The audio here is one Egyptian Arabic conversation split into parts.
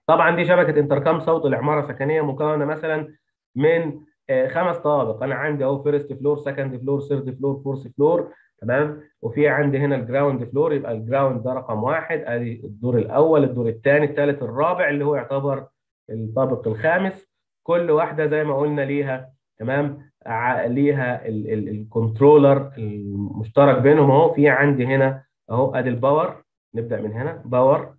طبعا دي شبكه انتركام صوت لعماره سكنيه مكونه مثلا من آه، خمس طوابق انا عندي اهو فيرست فلور سكند فلور ثيرد فلور فورث فلور تمام وفي عندي هنا الجراوند فلور يبقى الجراوند ده رقم واحد ادي الدور الاول الدور الثاني الثالث الرابع اللي هو يعتبر الطابق الخامس كل واحده زي ما قلنا ليها تمام ع- ليها ال- ال- الكنترولر المشترك بينهم اهو في عندي هنا اهو ادي الباور نبدا من هنا باور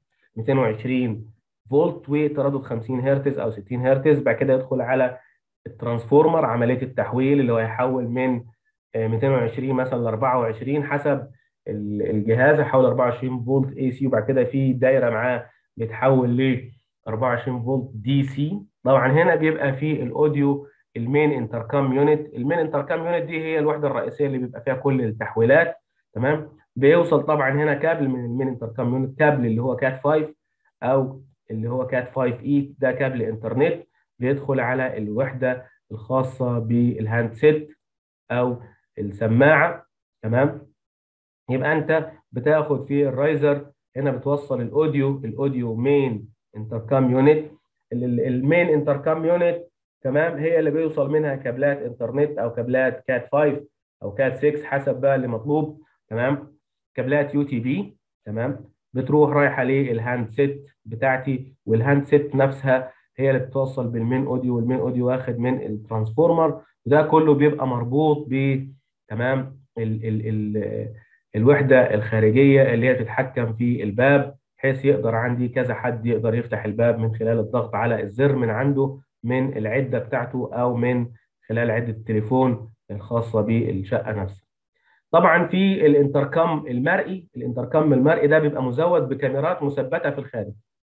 220 فولت وتردد 50 هرتز او 60 هرتز بعد كده يدخل على الترانسفورمر عمليه التحويل اللي هو يحول من آه، 220 مثلا ل 24 حسب ال- الجهاز يحول 24 فولت اي سي وبعد كده في دايره معاه بيتحول ل 24 فولت دي سي طبعا هنا بيبقى في الاوديو المين انتركام يونت المين انتركام يونت دي هي الوحده الرئيسيه اللي بيبقى فيها كل التحويلات تمام بيوصل طبعا هنا كابل من المين انتركام يونت كابل اللي هو كات 5 او اللي هو كات 5 اي ده كابل انترنت بيدخل على الوحده الخاصه بالهاندسيت او السماعه تمام يبقى انت بتاخد في الرايزر هنا بتوصل الاوديو الاوديو مين انتركام يونت المين انتركام يونت تمام هي اللي بيوصل منها كابلات انترنت او كابلات كات 5 او كات 6 حسب بقى اللي مطلوب تمام كابلات يو تي بي تمام بتروح رايحه للهاندسيت بتاعتي والهاندسيت نفسها هي اللي بتوصل بالمين اوديو والمين اوديو واخد من الترانسفورمر وده كله بيبقى مربوط ب تمام ال ال ال الوحده الخارجيه اللي هي تتحكم في الباب بحيث يقدر عندي كذا حد يقدر يفتح الباب من خلال الضغط على الزر من عنده من العده بتاعته او من خلال عده التليفون الخاصه بالشقه نفسها. طبعا في الانتركم المرئي، الانتركم المرئي ده بيبقى مزود بكاميرات مثبته في الخارج.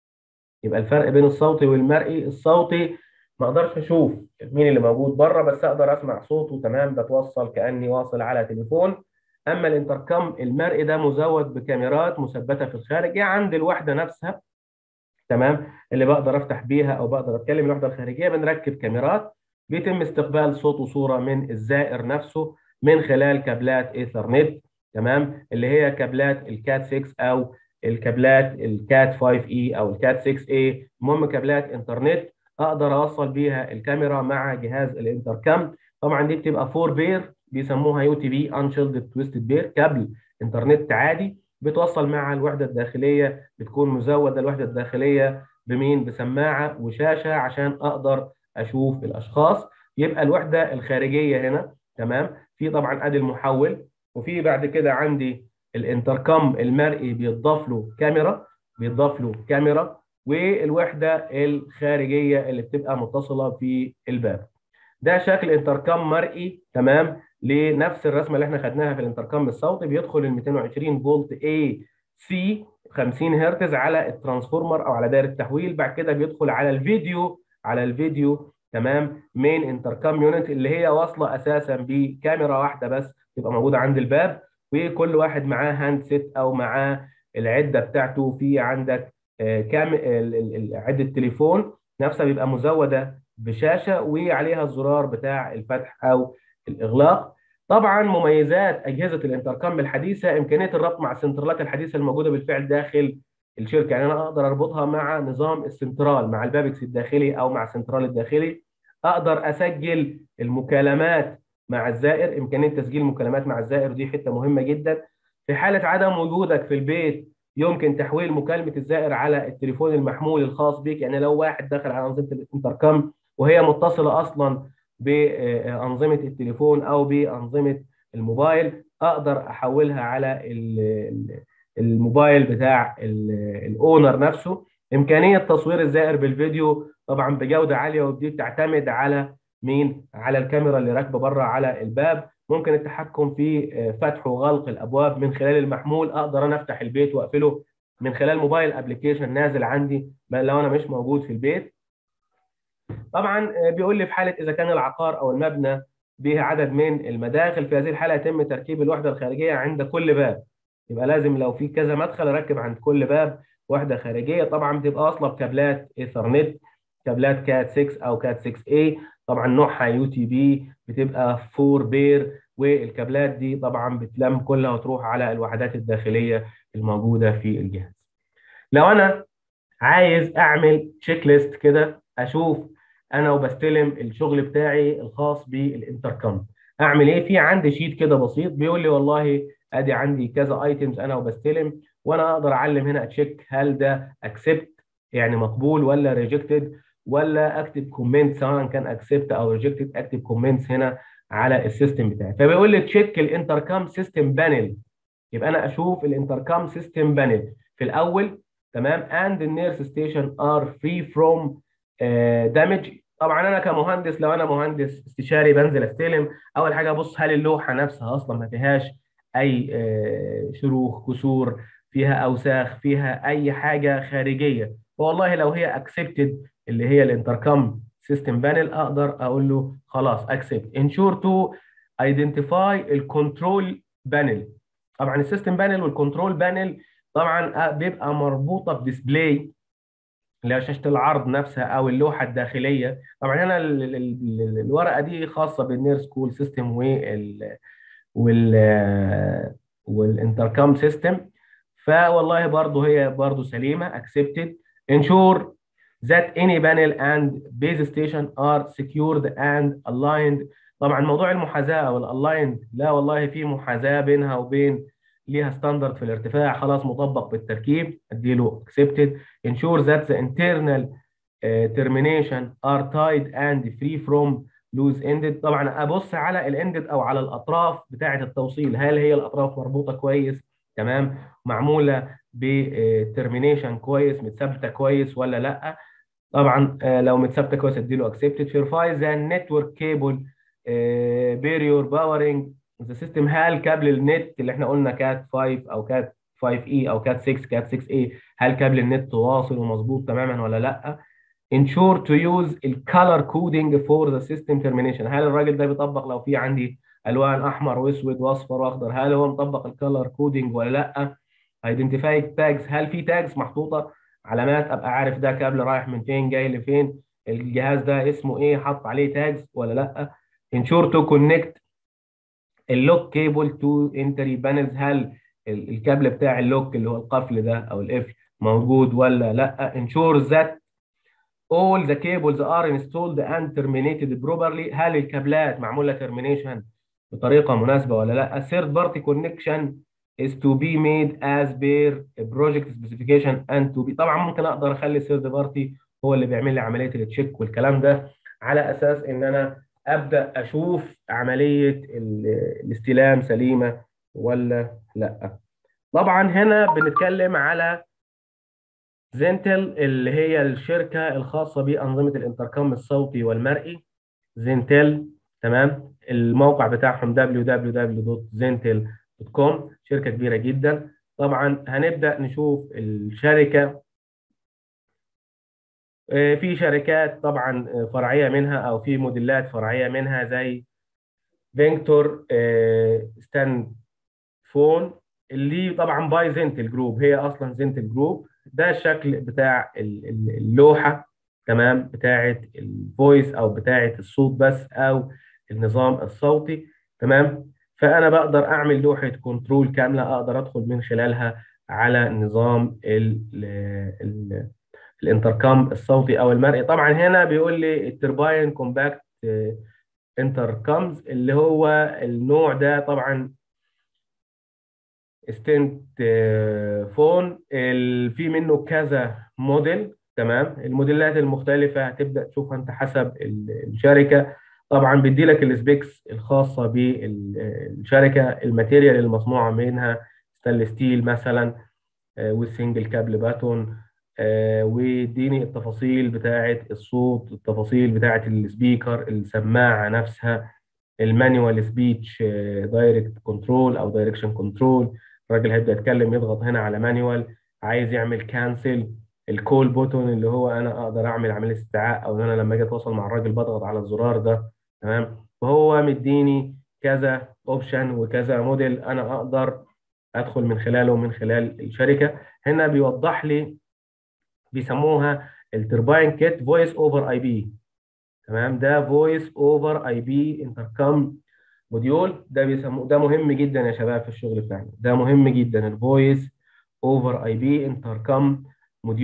يبقى الفرق بين الصوتي والمرئي، الصوتي ما اقدرش اشوف مين اللي موجود بره بس اقدر اسمع صوته تمام بتوصل كاني واصل على تليفون. اما الانتركم المرئي ده مزود بكاميرات مثبته في الخارج يعني عند الوحده نفسها تمام اللي بقدر افتح بيها او بقدر اتكلم الوحده الخارجيه بنركب كاميرات بيتم استقبال صوت وصوره من الزائر نفسه من خلال كابلات ايثرنت تمام اللي هي كابلات الكات 6 او الكابلات الكات 5 اي او الكات 6 اي المهم كابلات انترنت اقدر اوصل بيها الكاميرا مع جهاز الانتركم طبعا دي بتبقى 4 بير بيسموها يو تي بي انشيلد تويستد بير كابل انترنت عادي بتوصل مع الوحده الداخليه بتكون مزوده الوحده الداخليه بمين بسماعه وشاشه عشان اقدر اشوف الاشخاص يبقى الوحده الخارجيه هنا تمام في طبعا ادي المحول وفي بعد كده عندي الانتركم المرئي بيضاف له كاميرا بيضاف له كاميرا والوحده الخارجيه اللي بتبقى متصله في الباب ده شكل انتركم مرئي تمام لنفس الرسمه اللي احنا خدناها في الانتركم الصوتي بيدخل ال 220 فولت اي سي 50 هرتز على الترانسفورمر او على دايره التحويل بعد كده بيدخل على الفيديو على الفيديو تمام مين انتركم يونت اللي هي واصله اساسا بكاميرا واحده بس تبقى موجوده عند الباب وكل واحد معاه هاند سيت او معاه العده بتاعته في عندك كام عده تليفون نفسها بيبقى مزوده بشاشه وعليها الزرار بتاع الفتح او الاغلاق طبعا مميزات اجهزه الانتركم الحديثه امكانيه الربط مع السنترالات الحديثه الموجوده بالفعل داخل الشركه يعني انا اقدر اربطها مع نظام السنترال مع البابكس الداخلي او مع السنترال الداخلي اقدر اسجل المكالمات مع الزائر امكانيه تسجيل مكالمات مع الزائر دي حته مهمه جدا في حاله عدم وجودك في البيت يمكن تحويل مكالمه الزائر على التليفون المحمول الخاص بك يعني لو واحد دخل على انظمه الانتركم وهي متصله اصلا بانظمه التليفون او بانظمه الموبايل اقدر احولها على الموبايل بتاع الاونر نفسه امكانيه تصوير الزائر بالفيديو طبعا بجوده عاليه ودي بتعتمد على مين على الكاميرا اللي راكبه بره على الباب ممكن التحكم في فتح وغلق الابواب من خلال المحمول اقدر انا افتح البيت واقفله من خلال موبايل ابلكيشن نازل عندي لو انا مش موجود في البيت طبعا بيقول لي في حاله اذا كان العقار او المبنى به عدد من المداخل في هذه الحاله يتم تركيب الوحده الخارجيه عند كل باب يبقى لازم لو في كذا مدخل اركب عند كل باب وحده خارجيه طبعا بتبقى اصلا بكابلات ايثرنت كابلات كات 6 او كات 6 a طبعا نوعها يو تي بي بتبقى 4 بير والكابلات دي طبعا بتلم كلها وتروح على الوحدات الداخليه الموجوده في الجهاز لو انا عايز اعمل تشيك ليست كده اشوف انا وبستلم الشغل بتاعي الخاص بالانتركم اعمل ايه في عندي شيت كده بسيط بيقول لي والله ادي عندي كذا ايتمز انا وبستلم وانا اقدر اعلم هنا اتشيك هل ده اكسبت يعني مقبول ولا ريجكتد ولا اكتب كومنت سواء كان اكسبت او ريجكتد اكتب كومنتس هنا على السيستم بتاعي فبيقول لي تشيك الانتركم سيستم بانل يبقى انا اشوف الانتركم سيستم بانل في الاول تمام and the nurse station are free from uh, damage طبعا انا كمهندس لو انا مهندس استشاري بنزل استلم اول حاجه ابص هل اللوحه نفسها اصلا ما فيهاش اي uh, شروخ كسور فيها اوساخ فيها اي حاجه خارجيه والله لو هي اكسبتد اللي هي الانتركم سيستم بانل اقدر اقول له خلاص اكسبت انشور تو ايدنتيفاي الكنترول بانل طبعا السيستم بانل والكنترول بانل طبعا بيبقى مربوطه بديسبلاي اللي هي شاشه العرض نفسها او اللوحه الداخليه طبعا هنا ال ال ال الورقه دي خاصه بالنير سكول سيستم وال وال والانتركم سيستم فوالله برضه هي برضه سليمه accepted ensure that any panel and base station are secured and aligned طبعا موضوع المحاذاه او الالايند لا والله في محاذاه بينها وبين ليها ستاندرد في الارتفاع خلاص مطبق بالتركيب اديله accepted ensure that the internal uh, termination are tied and free from loose ended طبعا ابص على الاندد او على الاطراف بتاعه التوصيل هل هي الاطراف مربوطه كويس تمام معموله بترمينيشن كويس متثبته كويس ولا لا طبعا لو متثبته كويس اديله accepted verify the network cable barrier powering ذا سيستم هل كابل النت اللي احنا قلنا كات 5 او كات 5 اي او كات 6 كات 6 اي هل كابل النت واصل ومظبوط تماما ولا لا ensure to use الكالر كودينج فور ذا سيستم ترمينيشن هل الراجل ده بيطبق لو في عندي الوان احمر واسود واصفر واخضر هل هو مطبق الكالر كودينج ولا لا ايدنتيفاي تاجز هل في تاجز محطوطه علامات ابقى عارف ده كابل رايح من فين جاي لفين الجهاز ده اسمه ايه حط عليه تاجز ولا لا ensure to connect اللوك كيبل تو انتري بانلز هل الكابل بتاع اللوك اللي هو القفل ده او القفل موجود ولا لا ensure that all the cables are installed and terminated properly هل الكابلات معموله termination بطريقه مناسبه ولا لا third party connection is to be made as per project specification and to be طبعا ممكن اقدر اخلي third party هو اللي بيعمل لي عمليه التشيك والكلام ده على اساس ان انا ابدا اشوف عمليه الاستلام سليمه ولا لا طبعا هنا بنتكلم على زنتل اللي هي الشركه الخاصه بانظمه الانتركم الصوتي والمرئي زنتل تمام الموقع بتاعهم www.zentel.com شركه كبيره جدا طبعا هنبدا نشوف الشركه في شركات طبعا فرعيه منها او في موديلات فرعيه منها زي فينكتور ستان فون اللي طبعا باي زنتل جروب هي اصلا زنتل جروب ده الشكل بتاع اللوحه تمام بتاعه الفويس او بتاعه الصوت بس او النظام الصوتي تمام فانا بقدر اعمل لوحه كنترول كامله اقدر ادخل من خلالها على نظام ال ال الانتركم الصوتي او المرئي طبعا هنا بيقول لي الترباين كومباكت انتركمز اللي هو النوع ده طبعا ستنت فون في منه كذا موديل تمام الموديلات المختلفه هتبدا تشوفها انت حسب الشركه طبعا بيدي لك السبيكس الخاصه بالشركه الماتيريال المصنوعه منها ستانلس ستيل مثلا والسنجل كابل باتون آه ويديني التفاصيل بتاعه الصوت التفاصيل بتاعه السبيكر السماعه نفسها المانيوال سبيتش دايركت كنترول او دايركشن كنترول الراجل هيبدا يتكلم يضغط هنا على مانيوال عايز يعمل كانسل الكول بوتون اللي هو انا اقدر اعمل عمليه استدعاء او انا لما اجي اتواصل مع الراجل بضغط على الزرار ده تمام فهو مديني كذا اوبشن وكذا موديل انا اقدر ادخل من خلاله من خلال الشركه هنا بيوضح لي بيسموها الترباين كيت فويس اوفر اي بي تمام ده فويس اوفر اي بي انتركم موديول ده بيسموه ده مهم جدا يا شباب في الشغل بتاعنا ده مهم جدا الفويس اوفر اي بي انتركم موديول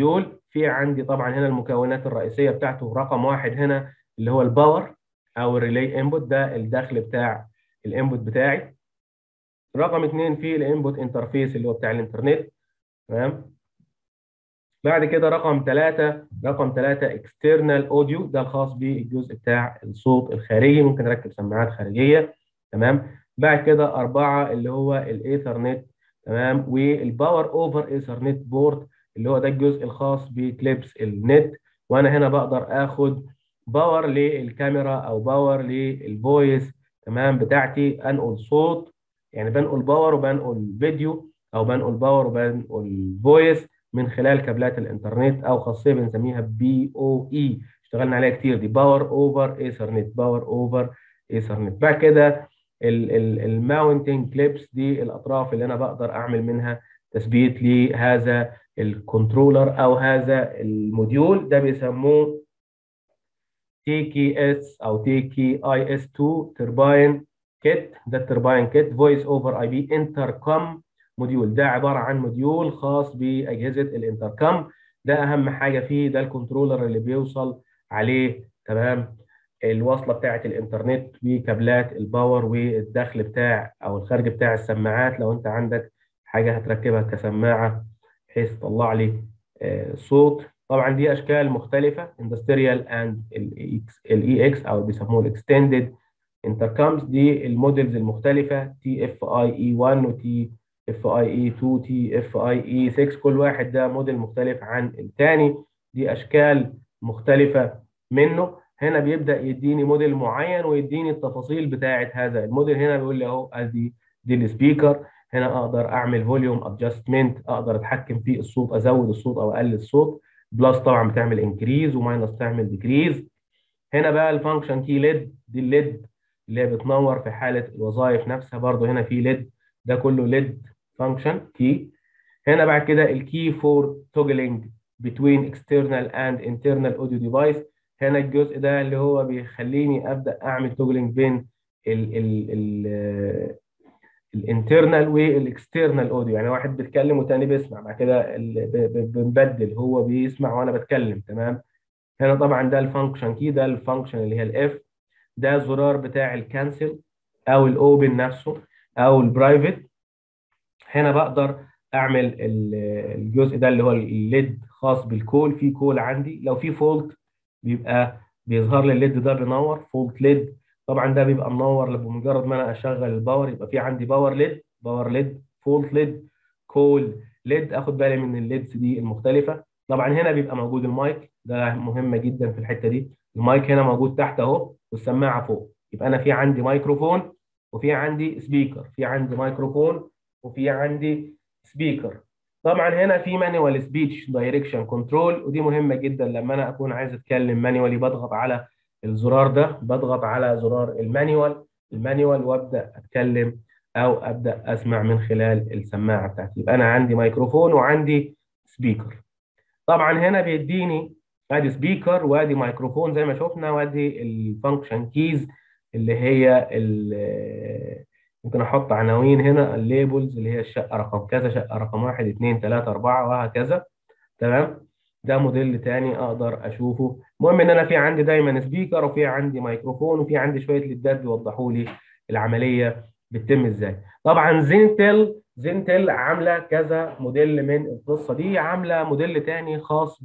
في عندي طبعا هنا المكونات الرئيسيه بتاعته رقم واحد هنا اللي هو الباور او الريلي انبوت ده الدخل بتاع الانبوت بتاعي رقم اثنين في الانبوت انترفيس اللي هو بتاع الانترنت تمام بعد كده رقم ثلاثة رقم ثلاثة اكسترنال اوديو ده الخاص بالجزء بتاع الصوت الخارجي ممكن اركب سماعات خارجيه تمام بعد كده أربعة اللي هو الايثرنت تمام والباور اوفر ايثرنت بورد اللي هو ده الجزء الخاص بكليبس النت وانا هنا بقدر اخد باور للكاميرا او باور للفويس تمام بتاعتي انقل صوت يعني بنقل باور وبنقل فيديو او بنقل باور وبنقل فويس من خلال كابلات الانترنت او خاصيه بنسميها بي او اي اشتغلنا عليها كتير دي باور اوفر ايثرنت باور اوفر ايثرنت بعد كده الماونتنج كليبس دي الاطراف اللي انا بقدر اعمل منها تثبيت لهذا الكنترولر او هذا الموديول ده بيسموه تي كي اس او تي كي اي اس 2 ترباين كيت ده الترباين كيت فويس اوفر اي بي انتركم موديول ده عباره عن موديول خاص باجهزه الانتركم ده اهم حاجه فيه ده الكنترولر اللي بيوصل عليه تمام الوصله بتاعه الانترنت بكابلات الباور والدخل بتاع او الخارج بتاع السماعات لو انت عندك حاجه هتركبها كسماعه بحيث تطلع لي صوت طبعا دي اشكال مختلفه اندستريال اند الاي اكس او بيسموه الاكستندد انتركمز دي الموديلز المختلفه تي اف اي اي 1 وتي اف اي اي 2 تي اف اي اي 6 كل واحد ده موديل مختلف عن الثاني دي اشكال مختلفه منه هنا بيبدا يديني موديل معين ويديني التفاصيل بتاعه هذا الموديل هنا بيقول لي اهو ادي دي السبيكر هنا اقدر اعمل فوليوم ادجستمنت اقدر اتحكم في الصوت ازود الصوت او اقلل الصوت بلس طبعا بتعمل انكريز وماينس تعمل ديكريز هنا بقى الفانكشن كي ليد دي الليد اللي هي بتنور في حاله الوظائف نفسها برضو هنا في ليد ده كله ليد فانكشن كي هنا بعد كده الكي فور توجلينج between external and internal audio device هنا الجزء ده اللي هو بيخليني ابدا اعمل توجلينج بين ال ال ال الانترنال والاكسترنال اوديو يعني واحد بيتكلم وتاني بيسمع بعد كده بنبدل هو بيسمع وانا بتكلم تمام هنا طبعا ده الفانكشن كي ده الفانكشن اللي هي الاف ده الزرار بتاع الكانسل او الاوبن نفسه او البرايفت هنا بقدر اعمل الجزء ده اللي هو الليد خاص بالكول في كول عندي لو في فولت بيبقى بيظهر لي الليد ده بينور فولت ليد طبعا ده بيبقى منور بمجرد ما انا اشغل الباور يبقى في عندي باور ليد باور ليد فولت ليد كول ليد اخد بالي من الليدز دي المختلفه طبعا هنا بيبقى موجود المايك ده مهمه جدا في الحته دي المايك هنا موجود تحت اهو والسماعه فوق يبقى انا في عندي مايكروفون وفي عندي سبيكر في عندي مايكروفون وفي عندي سبيكر طبعا هنا في مانوال سبيتش دايركشن كنترول ودي مهمه جدا لما انا اكون عايز اتكلم مانوالي بضغط على الزرار ده بضغط على زرار المانيوال المانيوال وابدا اتكلم او ابدا اسمع من خلال السماعه بتاعتي يبقى انا عندي ميكروفون وعندي سبيكر طبعا هنا بيديني ادي سبيكر وادي ميكروفون زي ما شفنا وادي الفانكشن كيز اللي هي ممكن احط عناوين هنا الليبلز اللي هي الشقه رقم كذا شقه رقم واحد اثنين ثلاثه اربعه وهكذا تمام ده موديل تاني اقدر اشوفه المهم ان انا في عندي دايما سبيكر وفي عندي ميكروفون وفي عندي شويه ليدات بيوضحوا لي العمليه بتتم ازاي طبعا زينتل زينتل عامله كذا موديل من القصه دي عامله موديل تاني خاص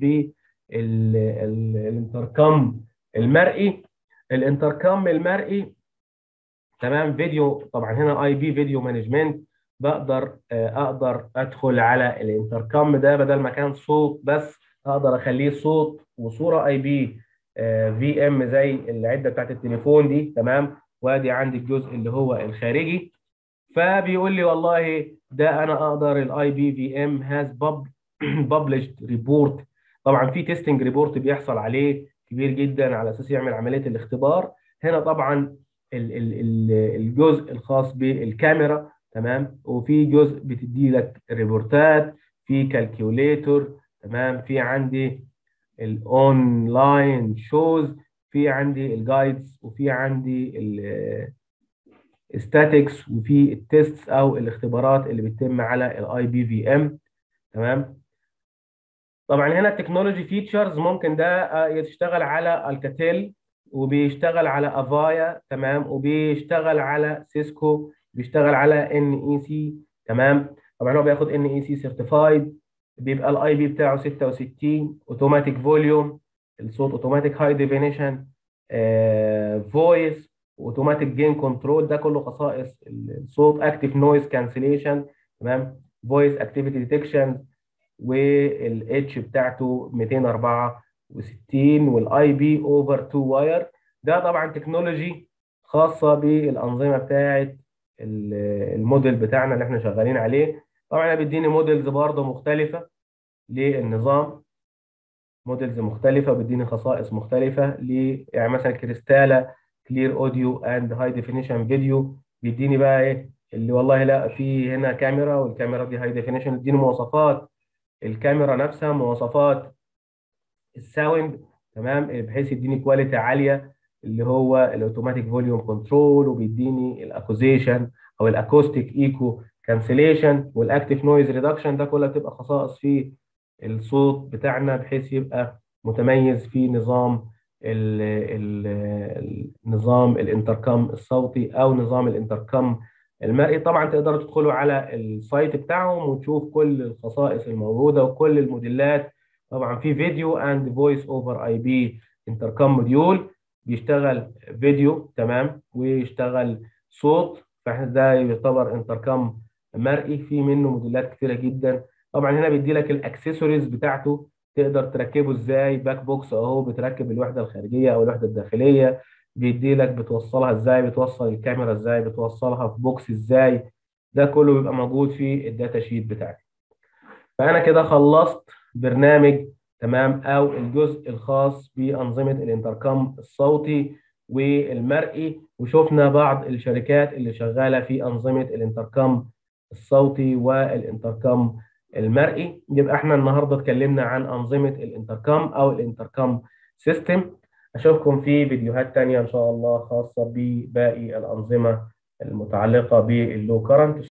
بالانتركم المرئي الانتركم المرئي تمام فيديو طبعا هنا اي بي فيديو مانجمنت بقدر اقدر ادخل على الانتركم ده بدل ما كان صوت بس اقدر اخليه صوت وصوره اي بي في ام زي العده بتاعت التليفون دي تمام وادي عندي الجزء اللي هو الخارجي فبيقول لي والله ده انا اقدر الاي بي في ام هاز ببلشد ريبورت طبعا في تيستنج ريبورت بيحصل عليه كبير جدا على اساس يعمل عمليه الاختبار هنا طبعا الجزء الخاص بالكاميرا تمام وفي جزء بتدي لك ريبورتات في كالكيوليتور تمام في عندي الاونلاين شوز في عندي الجايدز وفي عندي الستاتكس وفي التيست او الاختبارات اللي بتتم على الاي بي في ام تمام طبعا هنا التكنولوجي فيتشرز ممكن ده آه، يشتغل على الكاتيل وبيشتغل على افايا تمام وبيشتغل على سيسكو بيشتغل على ان اي سي تمام طبعا هو بياخد ان اي سي سيرتيفايد بيبقى الاي بي بتاعه 66 اوتوماتيك فوليوم الصوت اوتوماتيك هاي ديفينيشن فويس اوتوماتيك جين كنترول ده كله خصائص الصوت اكتيف نويز كانسليشن تمام فويس اكتيفيتي ديتكشن والاتش بتاعته 264 والاي بي اوفر 2 واير ده طبعا تكنولوجي خاصه بالانظمه بتاعه الموديل بتاعنا اللي احنا شغالين عليه طبعا بيديني موديلز برضه مختلفه للنظام موديلز مختلفه بيديني خصائص مختلفه ل يعني مثلا كريستالا كلير اوديو اند هاي ديفينيشن فيديو بيديني بقى ايه اللي والله لا في هنا كاميرا والكاميرا دي هاي ديفينيشن يديني مواصفات الكاميرا نفسها مواصفات الساوند تمام بحيث يديني كواليتي عاليه اللي هو الاوتوماتيك فوليوم كنترول وبيديني الاكوزيشن او الاكوستيك ايكو كانسليشن والاكتيف نويز ريدكشن ده كلها بتبقى خصائص في الصوت بتاعنا بحيث يبقى متميز في نظام ال ال نظام الانتركم الصوتي او نظام الانتركم المرئي طبعا تقدروا تدخلوا على السايت بتاعهم وتشوف كل الخصائص الموجوده وكل الموديلات طبعا في فيديو اند فويس اوفر اي بي انتركم موديول بيشتغل فيديو تمام ويشتغل صوت فاحنا ده يعتبر انتركم مرئي في منه موديلات كتيره جدا طبعا هنا بيدي لك الاكسسوارز بتاعته تقدر تركبه ازاي باك بوكس اهو بتركب الوحده الخارجيه او الوحده الداخليه بيدي لك بتوصلها ازاي بتوصل الكاميرا ازاي بتوصلها في بوكس ازاي ده كله بيبقى موجود في الداتا شيت بتاعتي فانا كده خلصت برنامج تمام او الجزء الخاص بانظمه الانتركم الصوتي والمرئي وشفنا بعض الشركات اللي شغاله في انظمه الانتركم الصوتي والانتركم المرئي يبقى احنا النهارده اتكلمنا عن انظمه الانتركم او الانتركم سيستم اشوفكم في فيديوهات تانية ان شاء الله خاصه بباقي الانظمه المتعلقه باللو كرنت